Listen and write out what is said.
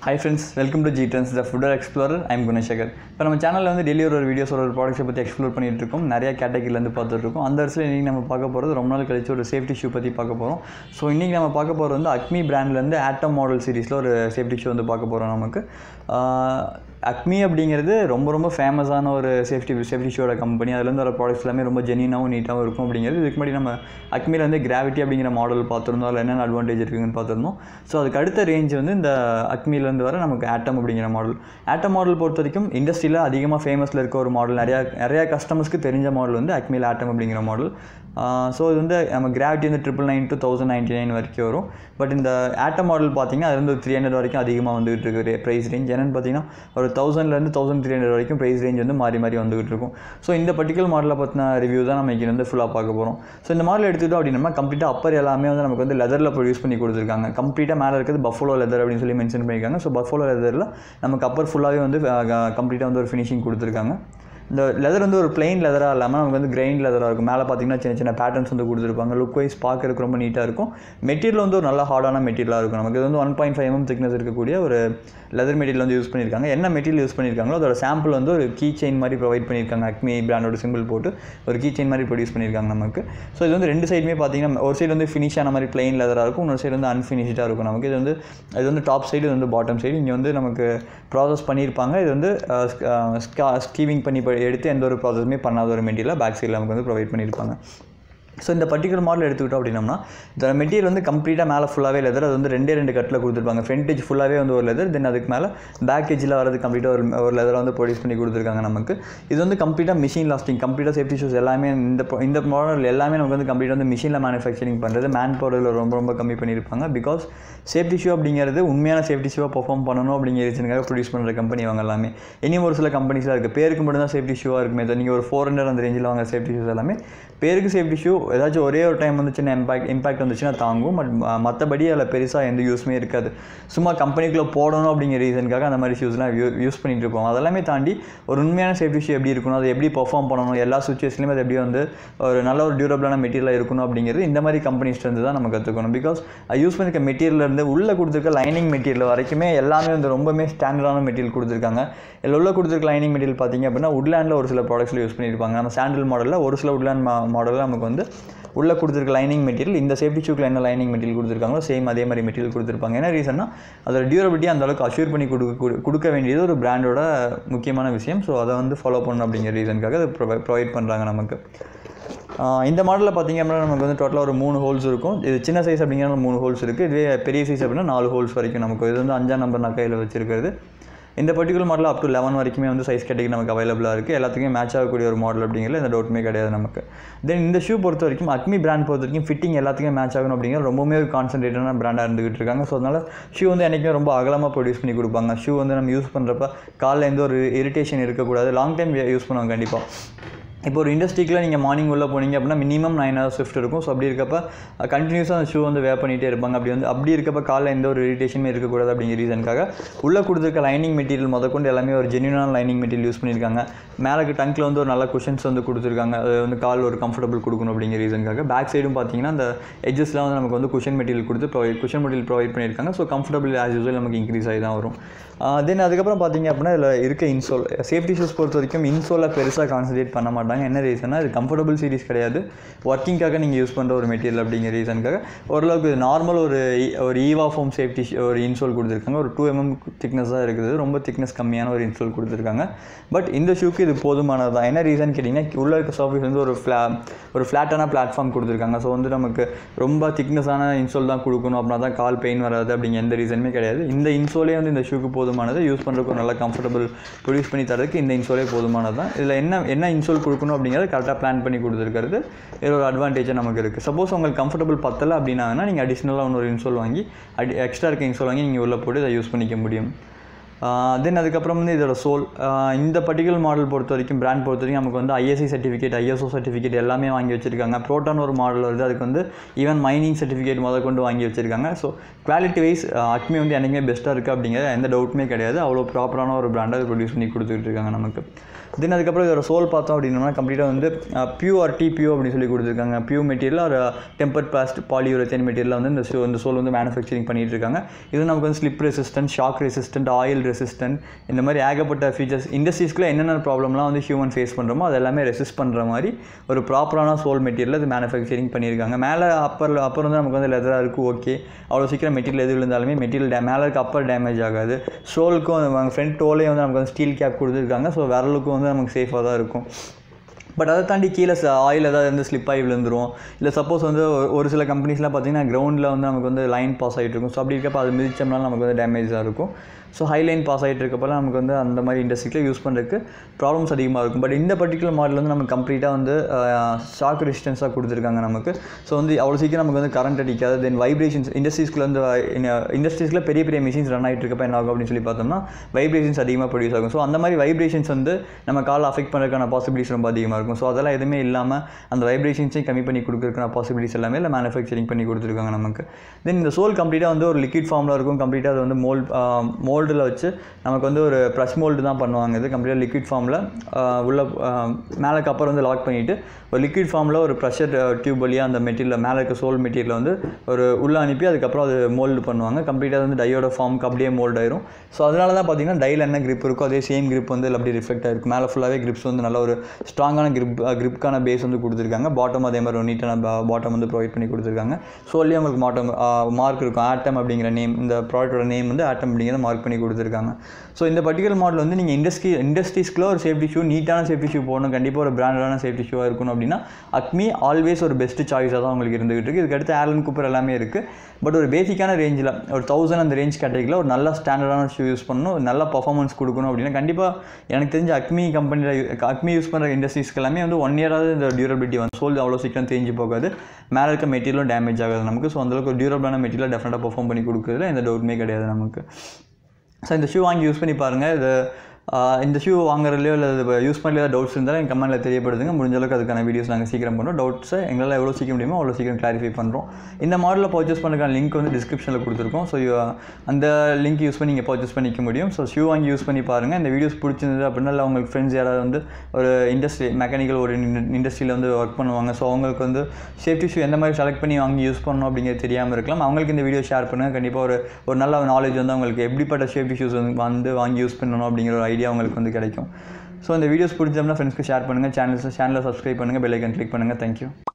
high friends welcome to G trends the ஃபுட்டர் explorer I'm Gunasekar இப்போ நம்ம சேனலில் வந்து டெய்லி ஒரு வீடியோஸ் ஒரு ப்ராடக்ட்ஸை பற்றி எக்ஸ்ப்ளோர் பண்ணிட்டு இருக்கோம் நிறைய கேட்டகிரிலேருந்து பார்த்துட்டு இருக்கோம் அந்த இடத்துல இன்றைக்கி நம்ம பார்க்க போகிறது ரொம்ப நாள் கழிச்சு ஒரு சேஃப்டி ஷூ பற்றி பார்க்க போகிறோம் ஸோ இன்றைக்கி நம்ம பார்க்க போகிறது வந்து அக்மி பிராண்ட்லேருந்து ஆட்டம் மாடல் சீரிஸில் ஒரு சேஃப்டி ஷூ வந்து பார்க்க போகிறோம் நமக்கு அக்மி அப்படிங்கிறது ரொம்ப ரொம்ப ஃபேமஸான ஒரு சேஃப்டி சேஃப்டி ஷூவோட கம்பெனி அதுலேருந்து வர ப்ராடக்ட்ஸ் எல்லாமே ரொம்ப ஜெனினாகவும் நீட்டாகவும் இருக்கும் அப்படிங்கிறது இதுக்கு முன்னாடி நம்ம அக்மியில் வந்து கிராவிட்டி அப்படிங்கிற மாடல் பார்த்துருந்தோம் அதில் என்னென்ன அட்வான்டேஜ் இருக்குதுன்னு பார்த்துருந்தோம் ஸோ அதுக்கு அடுத்த ரேஞ்ச் வந்து இந்த அக்மிலேருந்து வர நமக்கு ஆட்டம் அப்படிங்கிற மாடல் ஆட்டம் மாடல் பொறுத்த வரைக்கும் இண்டஸ்ட்ரியில் அதிகமாக ஃபேமஸில் இருக்க ஒரு மாடல் நிறையா நிறையா கஸ்டமர்ஸ்க்கு தெரிஞ்ச மாடல் வந்து அக்மியில் ஆட்டம் அப்படிங்கிற மாடல் ஸோ இது வந்து நம்ம கிராவிட்டி வந்து triple nine two thousand ninety nine வரைக்கும் வரும் பட் இந்த ஆட்டம் மாடல் பார்த்தீங்கன்னா அது வந்து த்ரீ ஹண்ட்ரட் வரைக்கும் அதிகமாக வந்துகிட்டு இருக்கு ப்ரைஸ் ரேஞ்ச் என்னென்னு பார்த்தீங்கன்னா ஒரு தௌசண்ட்லேருந்து தௌசண்ட் த்ரீ ஹண்ட்ரட் வரைக்கும் ப்ரைஸ் ரேஞ்ச் வந்து மாறி மாறி வந்துகிட்டு இருக்கும் ஸோ இந்த பர்டிகுலர் மாடலை பற்றின ரிவ்யூ தான் நம்ம இங்கே வந்து ஃபுல்லாக பார்க்க போகிறோம் ஸோ இந்த மாடல் எடுத்துக்கிட்டோம் அப்படின்னா கம்ப்ளீட்டாக அப்பர் எல்லாமே வந்து நமக்கு வந்து லெதரில் ப்ரொடியூஸ் பண்ணி கொடுத்துருக்காங்க கம்ப்ளீட்டாக மேலே இருக்கிறது பஃபோலோ லெதர் அப்படின்னு சொல்லி மென்ஷன் பண்ணியிருக்காங்க ஸோ பஃபோலோ லெதரில் நமக்கு அப்பர் ஃபுல்லாகவே வந்து கம்ப்ளீட்டாக வந்து ஒரு ஃபினிஷிங் கொடுத்துருக்காங்க இந்த லெதர் வந்து ஒரு பிளெயின் லெதராக இல்லாமல் நமக்கு வந்து கிரைன் லெதராக இருக்கும் மேலே பார்த்தீங்கன்னா சின்ன சின்ன பேட்டர்ன்ஸ் வந்து கொடுத்துருப்பாங்க லுக் வைஸ் பார்க்கறதுக்கு ரொம்ப நீட்டாக இருக்கும் மெட்டீரியல் வந்து ஒரு நல்ல ஹார்டான மெட்டீரியலாக இருக்கும் நமக்கு இது வந்து one point five M thickness இருக்கக்கூடிய ஒரு லெதர் மெட்டீரியல் வந்து யூஸ் பண்ணியிருக்காங்க என்ன மெட்டீரியல் யூஸ் பண்ணியிருக்காங்களோ அதோட சாம்பிள் வந்து ஒரு கீ செயின் மாதிரி ப்ரொவைட் பண்ணியிருக்காங்க அக்மி பிராண்டோட சிம்பிள் போட்டு ஒரு கீ செயின் மாதிரி ப்ரொடியூஸ் பண்ணியிருக்காங்க நமக்கு ஸோ இது வந்து ரெண்டு சைடுமே பார்த்தீங்கன்னா ஒரு சைடு வந்து ஃபினிஷ் ஆன மாதிரி பிளெயின் லெதராக இருக்கும் இன்னொரு சைடு வந்து அன்ஃபினிஷ்டாக இருக்கும் நமக்கு இது வந்து இது வந்து டாப் சைடு இது வந்து பாட்டம் சைடு இங்கே வந்து நமக்கு ப்ராசஸ் பண்ணியிருப்பாங்க இது வந்து ஸ்கீவிங் பண்ணி எடுத்து எந்த ஒரு ப்ராசஸுமே பண்ணாத ஒரு மெட்டீரியலாக பேக் சைடில் நமக்கு வந்து ப்ரொவைட் பண்ணியிருப்பாங்க ஸோ இந்த பர்டிகுலர் மாடல் எடுத்துக்கிட்டோம் அப்படின்னம்னா இந்த மெட்டீரியல் வந்து கம்ப்ளீட்டாக மேலே ஃபுல்லாகவே லெதர் அது வந்து ரெண்டே ரெண்டு கட்டில் கொடுத்துருப்பாங்க ஃப்ரண்ட் ஏஜ் ஃபுல்லாகவே வந்து ஒரு லெதர் தென் அதுக்கு மேலே பேக் ஏஜில் வரது கம்ப்ளீட்டாக ஒரு ஒரு லெதரை வந்து ப்ரொடியூஸ் பண்ணி கொடுத்துருக்காங்க நமக்கு இது வந்து கம்ப்ளீட்டாக மிஷின் லாஸ்டிங் கம்ப்ளீட்டாக சேஃப்டி ஷூஸ் எல்லாமே இந்த இந்த மாடல் எல்லாமே நமக்கு வந்து கம்ப்ளீட்டாக வந்து மிஷினில் மேனுஃபேக்சரிங் பண்ணுறது மேன் பவரில் ரொம்ப ரொம்ப கம்மி பண்ணியிருப்பாங்க பிகாஸ் சேஃப்டி ஷூ அப்படிங்கிறது உண்மையான சேஃப்டி ஷூவாக பர்ஃபார்ம் பண்ணணும் அப்படிங்கிற ரீசனுக்காக ப்ரொடியூஸ் பண்ணுற கம்பெனி அவங்க எல்லாமே இனியும் ஒரு சில கம்பெனிஸ்லாம் இருக்குது பேருக்கு மட்டும் தான் சேஃப்டி ஷூவாக இருக்குமே நீங்கள் ஒரு ஃபோர் ஹண்ட்ரட் அந்த ரேஞ்சில் வாங்க சேஃப்டி ஷூஸ் எல்லாமே பேருக்கு சேஃப்டி ஷூ ஏதாச்சும் ஒரே ஒரு டைம் வந்துச்சுன்னா இம்பாக்ட் இம்பாக்ட் வந்துச்சுன்னா தாங்கும் பட் மற்றபடி அதில் பெருசாக எந்த யூஸுமே இருக்காது சும்மா கம்பெனிக்குள்ளே போடணும் அப்படிங்கிற ரீசனுக்காக அந்த மாதிரி ஷூஸ்லாம் யூ யூஸ் பண்ணிகிட்டு இருப்போம் அதெல்லாமே தாண்டி ஒரு உண்மையான சேஃப்டி ஷூ எப்படி இருக்கணும் அதை எப்படி பர்ஃபார்ம் பண்ணணும் எல்லா சுச்சுவேஷன்லையும் அது எப்படி வந்து ஒரு நல்ல ஒரு டியூரபிளான மெட்டீரியலாக இருக்கணும் அப்படிங்கிறது இந்த மாதிரி கம்பெனிஸ்லேருந்து தான் நம்ம கற்றுக்கணும் பிகாஸ் யூஸ் பண்ணிருக்க மெட்டீரியல்லேருந்து உள்ளே கொடுத்துருக்க லைனிங் மெட்டீரியல் வரைக்குமே எல்லாமே வந்து ரொம்பவே ஸ்டாண்டர்டான மெட்டீரியல் கொடுத்துருக்காங்க இதில் உள்ள கொடுத்துருக்க லைனிங் மெட்டீரியல் பார்த்திங்க அப்படின்னா உட்லேண்டில் ஒரு சில ப்ராடக்ட்ஸில் யூஸ் பண்ணியிருப்பாங்க நம்ம சாண்டில் மாடலில் ஒரு சில உட்லேண்ட் மாடலில் நமக்கு வந்து உள்ளே கொடுத்துருக்க லைனிங் மெட்டீரியல் இந்த சேஃப்டி ஷூக்கில் என்ன லைனிங் மெட்டீரியல் கொடுத்துருக்காங்களோ சேம் அதே மாதிரி மெட்டீரியல் கொடுத்துருப்பாங்க என்ன ரீசன்னா அதோட டியூரபிலிட்டி அந்த அளவுக்கு அஷ்யூர் பண்ணி கொடுக்க கொடுக்க வேண்டியது ஒரு பிராண்டோட முக்கியமான விஷயம் ஸோ அதை வந்து ஃபாலோ பண்ணணும் அப்படிங்கிற ரீசனுக்காக அதை ப்ரொவை ப்ரொவைட் பண்ணுறாங்க நமக்கு இந்த மாடலில் பார்த்திங்க அப்படின்னா நமக்கு வந்து டோட்டலாக ஒரு மூணு ஹோல்ஸ் இருக்கும் இது சின்ன சைஸ் அப்படிங்கிற மூணு ஹோல்ஸ் இருக்குது இதுவே பெரிய சைஸ் அப்படின்னா நாலு ஹோல்ஸ் வரைக்கும் நமக்கு இது வந்து அஞ்சாம் நம்பர் நான் கையில் வச்சிருக்கிறது இந்த particular model up to eleven வரைக்குமே வந்து சைஸ் கேட்டகரி நமக்கு அவைலபிளாக இருக்குது எல்லாத்துக்குமே மேட்ச் ஆகக்கூடிய ஒரு மாடல் அப்படிங்கிறது எந்த டவுட்டுமே கிடையாது நமக்கு தென் இந்த ஷூ பொறுத்த வரைக்கும் அக்மி பிராண்ட் பொறுத்த வரைக்கும் ஃபிட்டிங் எல்லாத்துக்குமே மேட்ச் ஆகணும் அப்படிங்கிற ரொம்பவே ஒரு கான்சன்ட்ரேட்டான பிராண்டாக இருந்துகிட்டு இருக்காங்க ஸோ அதனால் ஷூ வந்து என்றைக்குமே ரொம்ப அகலமாக ப்ரொடியூஸ் பண்ணி கொடுப்பாங்க ஷூ வந்து நம்ம யூஸ் பண்ணுறப்ப காலில் எந்த ஒரு இரிட்டேஷன் இருக்கக்கூடாது லாங் டைம் யூஸ் பண்ணுவாங்க கண்டிப்பாக இப்போ ஒரு இண்டஸ்ட்ரிக்கில் நீங்கள் மார்னிங் உள்ளே போனீங்க அப்படின்னா மினிமம் நைன் ஹவர்ஸ் ஷிஃப்ட் இருக்கும் ஸோ அப்படி இருக்கப்போ கண்டினியூஸாக அந்த ஷூ வந்து வேர் பண்ணிகிட்டே இருப்பாங்க அப்படி வந்து அப்படி இருக்கப்போ காலைல எந்த ஒரு இரிட்டேஷனுமே இருக்கக்கூடாது அப்படிங்கிற ரீசனுக்காக உள்ளே கொடுத்துருக்க லைனிங் மெட்டீரியல் முதற்கொண்டு எல்லாமே ஒரு ஜென்யூனான லைனிங் மெட்டீரியல் யூஸ் பண்ணியிருக்காங்க மேலே டங்கில் வந்து ஒரு நல்ல குஷன்ஸ் வந்து கொடுத்துருக்காங்க அது வந்து கால் ஒரு கம்ஃபர்டபுள் கொடுக்கணும் அப்படிங்கிற ரீசனுக்காக பேக் சைடும் பார்த்தீங்கன்னா அந்த எஜஸ்லாம் வந்து நமக்கு வந்து குஷன் மெட்டீரியல் கொடுத்து ப்ரொவைட் குஷன் மெட்டீரியல் ப்ரொவைட் பண்ணியிருக்காங்க ஸோ கம்ஃபர்டபுள் ஆஸ் யூஸ்வல் நமக்கு இன்க்ரீஸ் ஆகி தான் வரும் தென் அதுக்கப்புறம் பார்த்தீங்க அப்படின்னா இதில் இருக்க இன்சோல் சேஃப்டி ஷூஸ் பொறுத்த வரைக்கும் இன்சோலில் பெருசாக கான்சன்ட்ரேட் பண்ண மாட்டாங்க என்ன ரீசன்னா இது கம்ஃபர்டபுள் சீரிஸ் கிடையாது ஒர்க்கிங்காக நீங்கள் யூஸ் பண்ணுற ஒரு மெட்டீரியல் அப்படிங்கிற ரீசனுக்காக ஓரளவுக்கு நார்மல் ஒரு ஒரு ஈவா ஃபோம் சேஃப்டி ஒரு இன்சோல் கொடுத்துருக்காங்க ஒரு டூ எம்எம் திக்னஸ் தான் இருக்குது ரொம்ப திக்னஸ் கம்மியான ஒரு இன்சோல் கொடுத்துருக்காங்க பட் இந்த ஷூக்கு இது போதுமானது தான் என்ன ரீசன் கேட்டிங்கன்னா உள்ளே இருக்க சர்ஃபேஸ் வந்து ஒரு ஃப்ளா ஒரு ஃப்ளாட்டான பிளாட்ஃபார்ம் கொடுத்துருக்காங்க ஸோ வந்து நமக்கு ரொம்ப திக்னஸான இன்சோல் தான் கொடுக்கணும் அப்படின்னா தான் கால் பெயின் வராது அப்படிங்கிற எந்த ரீசனுமே கிடையாது இந்த இன்சோலே வந்து இந்த ஷூக்கு போதுமானது யூஸ் பண்ணுறதுக்கு ஒரு நல்ல கம்ஃபர்டபுள் ப்ரொடியூஸ் பண்ணி தரதுக்கு இந்த இன்சோலே போதுமானது தான் இதில் என்ன என்ன இன்சோல் கொடுக்கணும் அப்படிங்கிறத கரெக்டாக பிளான் பண்ணி கொடுத்துருக்கிறது இது ஒரு அட்வான்டேஜாக நமக்கு இருக்குது சப்போஸ் உங்களுக்கு கம்ஃபர்டபுள் பத்தலை அப்படின்னா நீங்கள் அடிஷ்னலாக இன்னொரு இன்சோல் வாங்கி அடி எக்ஸ்ட்ரா இருக்க இன்சோல் வாங்கி நீங்கள் உள்ளே போட்டு இதை யூஸ் பண்ணிக்க முடியும் தென் அதுக்கப்புறம் வந்து இதோட சோல் இந்த பர்டிகுலர் மாடல் பொறுத்த வரைக்கும் பிராண்ட் பொறுத்த வரைக்கும் நமக்கு வந்து ஐஎஸ்சி சர்டிஃபிகேட் ஐஎஸ்ஓ சர்டிஃபிகேட் எல்லாமே வாங்கி வச்சிருக்காங்க ப்ரோட்டான் ஒரு மாடல் வருது அதுக்கு வந்து ஈவன் மைனிங் சர்டிஃபிகேட் முதல் கொண்டு வாங்கி வச்சிருக்காங்க ஸோ குவாலிட்டி வைஸ் அக்மி வந்து என்றைக்குமே பெஸ்ட்டாக இருக்குது அப்படிங்கிற எந்த டவுட்டுமே கிடையாது அவ்வளோ ப்ராப்பரான ஒரு பிராண்டை ப்ரொடியூஸ் பண்ணி கொடுத்துக்கிட்டு இருக்காங்க நமக்கு தென் அதுக்கப்புறம் இதோட சோல் பார்த்தோம் அப்படின்னா கம்ப்ளீட்டாக வந்து பியூஆர் டிபியூ அப்படின்னு சொல்லி கொடுத்துருக்காங்க பியூ மெட்டீரியல் ஒரு டெம்பர் பிளாஸ்ட் பாலியூரத்தேன் மெட்டீரியல் வந்து இந்த ஷோ இந்த சோல் வந்து மேனுஃபேக்சரிங் பண்ணிட்டு இருக்காங்க இது நமக்கு வந்து slip resistant shock resistant oil resistant இந்த மாதிரி ஏகப்பட்ட ஃபீச்சர்ஸ் இண்டஸ்ட்ரீஸ்க்குள்ள என்னென்ன ப்ராப்ளம்லாம் வந்து ஹியூமன் ஃபேஸ் பண்ணுறோமோ அது எல்லாமே ரெசிஸ்ட் பண்ணுற மாதிரி ஒரு ப்ராப்பரான சோல் மெட்டீரியல் இது மேனுஃபேக்சரிங் பண்ணியிருக்காங்க மேலே அப்பர் அப்புறம் வந்து நமக்கு வந்து லெதராக இருக்குது ஓகே அவ்வளோ சீக்கிரம் மெட்டீரியல் எது விழுந்தாலுமே மெட்டீரியல் டே மேலே இருக்க அப்பர் டேமேஜ் ஆகாது ஷோலுக்கும் ஃப்ரண்ட் டோலே வந்து நமக்கு வந்து ஸ்டீல் கேப் கொடுத்துருக்காங்க ஸோ விரலுக்கும் வந்து நமக்கு சேஃபாக தான் இருக்கும் பட் அதை தாண்டி கீழே ஆயில் ஏதாவது வந்து ஸ்லிப் ஆகி விழுந்துரும் இல்லை சப்போஸ் வந்து ஒரு- ஒரு சில கம்பெனிஸ்லாம் பார்த்தீங்கன்னா கிரவுண்டில் வந்து நமக்கு வந்து லைன் பாஸ் ஆகிட்டு இருக்கும் ஸோ அப்படி இருக்கப்போ அது மிதிச்சோம்னாலும் நமக்கு வந்து டேமேஜாக இருக்கும் ஸோ ஹை லைன் பாஸ் ஆகிட்டு இருக்கப்போலாம் நமக்கு வந்து அந்த மாதிரி இண்டஸ்ட்ரிக்கில் யூஸ் பண்ணுறதுக்கு ப்ராப்ளம்ஸ் அதிகமாக இருக்கும் பட் இந்த பர்டிகுலர் மாடல் வந்து நமக்கு கம்ப்ளீட்டாக வந்து ஷாக் ரெசிஸ்டன்ஸாக கொடுத்துருக்காங்க நமக்கு ஸோ வந்து அவ்வளோ சீக்கிரம் நமக்கு வந்து கரண்ட் அடிக்காது தென் வைப்ரேஷன்ஸ் இண்டஸ்ட்ரீஸ்க்குள்ள வந்து இண்டஸ்ட்ரீஸ்க்குள்ள பெரிய பெரிய மிஷின்ஸ் ரன் ஆகிட்டு இருக்கப்போ என்ன ஆகும் அப்படின்னு சொல்லி பார்த்தோம்னா வைப்ரேஷன்ஸ் அதிகமாக ப்ரொடியூஸ் ஆகும் ஸோ அந்த மாதிரி வைப்ரேஷன்ஸ் வந்து நம்ம கால் அஃபெக்ட் பண்ணுறதுக்கான பாசிபிலிட்டிஸ் ரொம்ப அதிகமாக இருக்கும் ஸோ அதெல்லாம் எதுவுமே இல்லாமல் அந்த வைப்ரேஷன்ஸையும் கம்மி பண்ணி கொடுக்குறதுக்கான பாசிபிலிட்டிஸ் எல்லாமே இல்லை மேனுஃபேக்சரிங் பண்ணி கொடுத்துருக்காங்க நமக்கு தென் இந்த சோல் கம்ப்ளீட்டாக வந்து ஒரு லிக்விட் ஃபார்மில் இருக்கும் கம்ப்ளீட்டாக அது வந்து மோல்ட் மோல்டில் வச்சு நமக்கு வந்து ஒரு ப்ரெஷ் மோல்டு தான் பண்ணுவாங்க இது கம்ப்ளீட்டாக லிக்விட் ஃபார்மில் உள்ள மேலே அப்புறம் வந்து லாக் பண்ணிவிட்டு ஒரு லிக்விட் ஃபார்மில் ஒரு ப்ரெஷர் டியூப் வழியாக அந்த மெட்டீரியல் மேலே இருக்க சோல் மெட்டீரியல் வந்து ஒரு உள்ளே அனுப்பி அதுக்கப்புறம் அது மோல்டு பண்ணுவாங்க கம்ப்ளீட்டாக வந்து டையோட ஃபார்முக்கு அப்படியே மோல்ட் ஆயிரும் ஸோ அதனால தான் பார்த்தீங்கன்னா டையில் என்ன grip இருக்கோ அதே சேம் grip வந்து இதுல அப்படியே ரிஃப்ளெக்ட் ஆயிருக்கும் மேலே ஃபுல்லாகவே grips வந்து நல்ல ஒரு ஸ்ட்ராங்கான grip கிரிப்கான பேஸ் வந்து கொடுத்துருக்காங்க பாட்டம் அதே மாதிரி ஒரு நீட்டான பாட்டம் வந்து ப்ரொவைட் பண்ணி கொடுத்துருக்காங்க ஸோல்லேயே உங்களுக்கு மாட்டம் மார்க் இருக்கும் ஆட்டம் அப்படிங்கிற நேம் இந்த ப்ராடக்ட்டோட நேம் வந்து ஆட்டம் அப்படிங்கிறத மார்க் பண்ணி கொடுத்துருக்காங்க ஸோ இந்த பர்டிகுலர் மாடல் வந்து நீங்கள் இண்டஸ்ட்ரி இண்டஸ்ட்ரீஸ்க்குள்ள ஒரு சேஃப்டி ஷூ நீட்டான சேஃப்டி ஷூ போடணும் கண்டிப்பாக ஒரு பிராண்டடான சேஃப்டி ஷூவாக இருக்கணும் அப்படின்னா அக்மி ஆல்வேஸ் ஒரு பெஸ்ட் சாய்ஸாக தான் உங்களுக்கு இருந்துகிட்டு இருக்குது இதுக்கு அடுத்து ஆலன் கூப்பர் எல்லாமே இருக்குது பட் ஒரு பேசிக்கான ரேஞ்சில் ஒரு தௌசண்ட் அந்த ரேஞ்ச் கேட்டகரியில் ஒரு நல்ல ஸ்டாண்டர்டான ஷூ யூஸ் பண்ணணும் ஒரு நல்ல பர்ஃபார்மன்ஸ் கொடுக்கணும் அப்படின்னா கண்டிப்பாக எனக்கு தெரிஞ்ச அக்மி கம்பெனியில் அக்மி யூஸ் பண்ணுற இண்டஸ்ட்ரீஸ்க்கு எல்லாமே வந்து ஒன் இயராவது இந்த டியூரபிலிட்டி வந்து சோல் அவ்வளோ சீக்கிரம் தேஞ்சு போகாது மேலே இருக்க மெட்டீரியலும் டேமேஜ் ஆகாது நமக்கு ஸோ அந்தளவுக்கு ஒரு டியூரபிளான மெட்டீரியல் டெஃபினட்டாக பர்ஃபார்ம் பண்ணி கொடுக்குறதுல எந்த டவுட்டுமே கிடையாது நமக்கு ஸோ இந்த ஷூ வாங்கி யூஸ் பண்ணி பாருங்கள் இது ஆஹ் இந்த ஷூ வாங்குறதுலையோ இல்லை யூஸ் பண்ணலையோ டவுட்ஸ் இருந்தாலும் எங்கள் கமெண்ட்டில் தெரியப்படுதுங்க முடிஞ்ச அளவுக்கு அதுக்கான வீடியோஸ் நாங்கள் சீக்கிரம் பண்ணுறோம் டவுட்ஸை எங்களால் எவ்வளோ சீக்கிரம் முடியுமோ அவ்வளோ சீக்கிரம் கிளாரிஃபை பண்ணுறோம் இந்த மாடலில் பர்ச்சேஸ் பண்ணுறதுக்கான லிங்க் வந்து டிஸ்கிரிப்ஷனில் கொடுத்துருக்கோம் ஸோ அந்த லிங்க் யூஸ் பண்ணி நீங்கள் பர்ச்சேஸ் பண்ணிக்க முடியும் ஸோ ஷூ வாங்கி யூஸ் பண்ணி பாருங்கள் இந்த வீடியோஸ் பிடிச்சிருந்தது அப்படின்னா இல்லை உங்களுக்கு ஃப்ரெண்ட்ஸ் யாராவது வந்து ஒரு இண்டஸ்ட்ரி மெக்கானிக்கல் ஒரு இண்டஸ்ட்ரியில் வந்து ஒர்க் பண்ணுவாங்க ஸோ அவங்களுக்கு வந்து சேஃப்டி ஷூ எந்த மாதிரி செலக்ட் பண்ணி வாங்கி யூஸ் பண்ணணும் அப்படிங்கிறது தெரியாமல் இருக்கலாம் அவங்களுக்கு இந்த வீடியோ ஷேர் பண்ணுங்கள் கண்டிப்பாக ஒரு ஒரு நல்ல நாலேஜ் வந்து அவங்களுக்கு எப்படிப்பட்ட சேஃப்டி ஷூஸ் வந்து வந்து வாங்கி யூஸ் பண்ணணும் அப்படிங்கிற ஒரு ஐடியா அவங்களுக்கு வந்து கிடைக்கும் ஸோ இந்த வீடியோஸ் பிடிச்சோம்னா ஃப்ரெண்ட்ஸ்க்கு ஷேர் பண்ணுங்கள் சேனல்ஸ் சேனலை சப்ஸ்கிரைப் பண்ணுங்கள் பெல் ஐக்கன் கிளிக் பண்ணுங்கள் தேங்க்யூ